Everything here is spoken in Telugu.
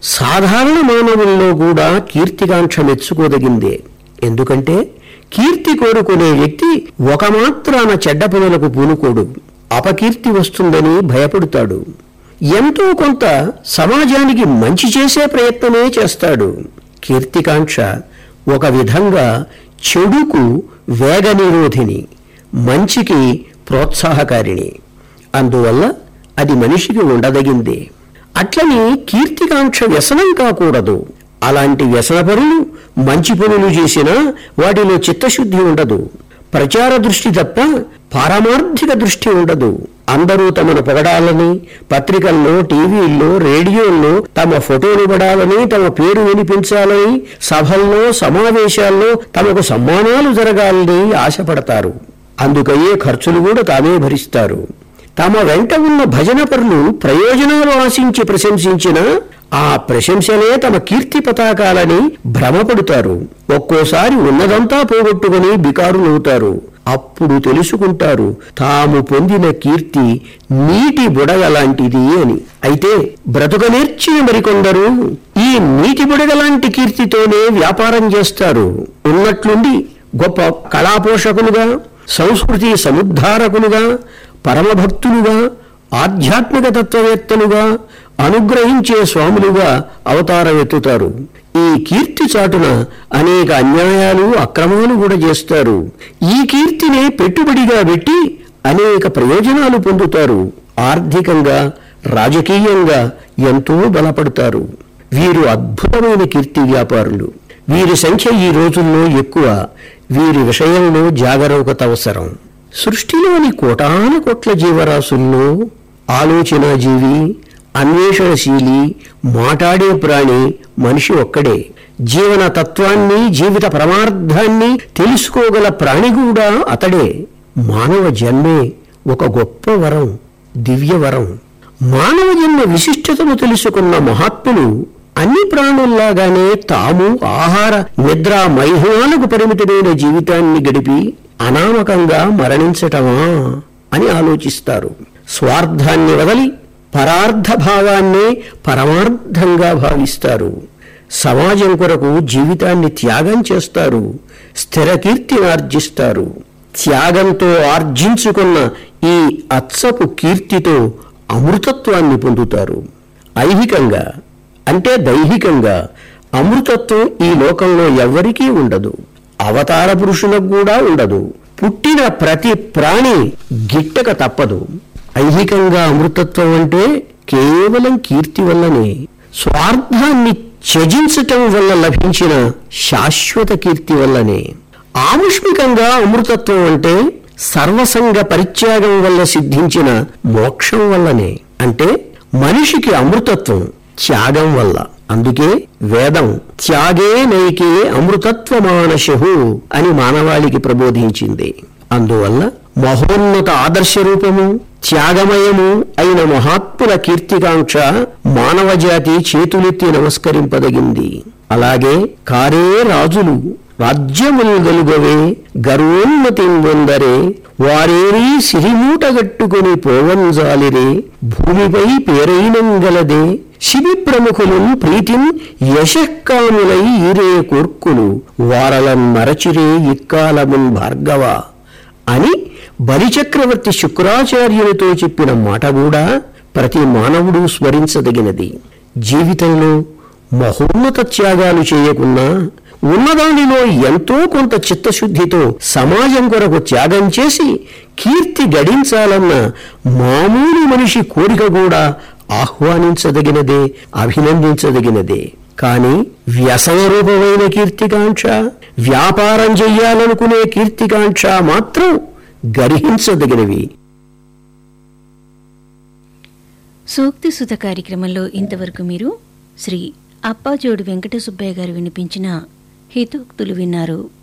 సాధారణ మానవుల్లో కూడా కీర్తికాంక్ష మెచ్చుకోదగిందే ఎందుకంటే కీర్తి కోరుకునే వ్యక్తి ఒక మాత్రాన చెడ్డ పనులకు పూనుకోడు అపకీర్తి వస్తుందని భయపడతాడు ఎంతో కొంత సమాజానికి మంచి చేసే ప్రయత్నమే చేస్తాడు కీర్తికాంక్ష ఒక విధంగా చెడుకు వేగ నిరోధిని మంచికి ప్రోత్సాహకారిణి అందువల్ల అది మనిషికి ఉండదగిందే అట్లని కీర్తికాంక్ష వ్యసనం కాకూడదు అలాంటి వ్యసనపరులు మంచి పనులు చేసినా వాటిలో చిత్తశుద్ధి ఉండదు ప్రచార దృష్టి తప్ప పారమార్థిక దృష్టి ఉండదు అందరూ తమను పొగడాలని పత్రికల్లో టీవీల్లో రేడియోల్లో తమ ఫోటోలు పడాలని తమ పేరు వినిపించాలని సభల్లో సమావేశాల్లో తమకు సమ్మానాలు జరగాలని ఆశపడతారు అందుకయ్యే ఖర్చులు కూడా తామే భరిస్తారు తమ వెంట ఉన్న భజన పరులు ప్రయోజనాలు ఆశించి ప్రశంసించిన ఆ ప్రశంసలే తమ కీర్తి పతాకాలని భ్రమపడుతారు ఒక్కోసారి ఉన్నదంతా పోగొట్టుకుని బికారులవుతారు అప్పుడు తెలుసుకుంటారు తాము పొందిన కీర్తి నీటి బుడగ లాంటిది అని అయితే బ్రతుక నేర్చిన మరికొందరు ఈ నీటి బుడగ లాంటి కీర్తితోనే వ్యాపారం చేస్తారు ఉన్నట్లుండి గొప్ప కళాపోషకులుగా సంస్కృతి సముద్ధారకులుగా పరమభక్తులుగా ఆధ్యాత్మిక తత్వవేత్తలుగా అనుగ్రహించే స్వాములుగా అవతారం ఎత్తుతారు ఈ కీర్తి చాటున అనేక అన్యాయాలు అక్రమాలు కూడా చేస్తారు ఈ కీర్తిని పెట్టుబడిగా పెట్టి అనేక ప్రయోజనాలు పొందుతారు ఆర్థికంగా రాజకీయంగా ఎంతో బలపడతారు వీరు అద్భుతమైన కీర్తి వ్యాపారులు వీరి సంఖ్య ఈ రోజుల్లో ఎక్కువ వీరి విషయంలో జాగరూకత అవసరం సృష్టిలోని కోటాను కోట్ల జీవరాశుల్లో ఆలోచనా జీవి అన్వేషణశీలి మాటాడే ప్రాణి మనిషి ఒక్కడే జీవన తత్వాన్ని జీవిత పరమార్థాన్ని తెలుసుకోగల ప్రాణి కూడా అతడే మానవ జన్మే ఒక గొప్ప వరం దివ్య వరం మానవ జన్మ విశిష్టతను తెలుసుకున్న మహాత్ములు అన్ని ప్రాణుల్లాగానే తాము ఆహార నిద్ర మైహునాలకు పరిమితమైన జీవితాన్ని గడిపి అనామకంగా మరణించటమా అని ఆలోచిస్తారు స్వార్థాన్ని వదలి పరార్థ భావాన్నే పరమార్థంగా భావిస్తారు సమాజం కొరకు జీవితాన్ని త్యాగం చేస్తారు స్థిర కీర్తిని ఆర్జిస్తారు త్యాగంతో ఆర్జించుకున్న ఈ అచ్చపు కీర్తితో అమృతత్వాన్ని పొందుతారు ఐహికంగా అంటే దైహికంగా అమృతత్వం ఈ లోకంలో ఎవ్వరికీ ఉండదు అవతార పురుషులకు కూడా ఉండదు పుట్టిన ప్రతి ప్రాణి గిట్టక తప్పదు ఐహికంగా అమృతత్వం అంటే కేవలం కీర్తి వల్లనే స్వార్థాన్ని త్యజించటం వల్ల లభించిన శాశ్వత కీర్తి వల్లనే ఆముష్మికంగా అమృతత్వం అంటే సర్వసంగ పరిత్యాగం వల్ల సిద్ధించిన మోక్షం వల్లనే అంటే మనిషికి అమృతత్వం త్యాగం వల్ల అందుకే వేదం త్యాగే నైకే అమృతత్వమానశు అని మానవాళికి ప్రబోధించింది అందువల్ల మహోన్నత ఆదర్శ రూపము త్యాగమయము అయిన మహాత్ముల కీర్తికాంక్ష మానవ జాతి చేతులెత్తి నమస్కరింపదగింది అలాగే కారే రాజులు రాజ్యములు గలుగవే గర్వోన్నతి పొందరే వారేరీ సిరిమూటగట్టుకుని పోవంజాలిరే భూమిపై పేరైనంగలదే శిబి ప్రముఖులు ప్రీతిన్ యశక్కాములై ఈరే కోర్కులు వారలం మరచిరే ఇక్కాలమున్ భార్గవ అని బలిచక్రవర్తి శుక్రాచార్యునితో చెప్పిన మాట కూడా ప్రతి మానవుడు స్మరించదగినది జీవితంలో మహోన్నత త్యాగాలు చేయకున్నా ఉన్నదానిలో ఎంతో కొంత చిత్తశుద్ధితో సమాజం కొరకు త్యాగం చేసి కీర్తి గడించాలన్న మామూలు మనిషి కోరిక కూడా ఆహ్వానించదగినదే అభినందించదగినదే కాని వ్యసన రూపమైన కీర్తికాంక్ష వ్యాపారం చెయ్యాలనుకునే కీర్తికాంక్ష మాత్రం గర్హించదగినవి సూక్తి సుధ కార్యక్రమంలో ఇంతవరకు మీరు శ్రీ అప్పాజోడు వెంకట సుబ్బయ్య గారు వినిపించిన హితోక్తులు విన్నారు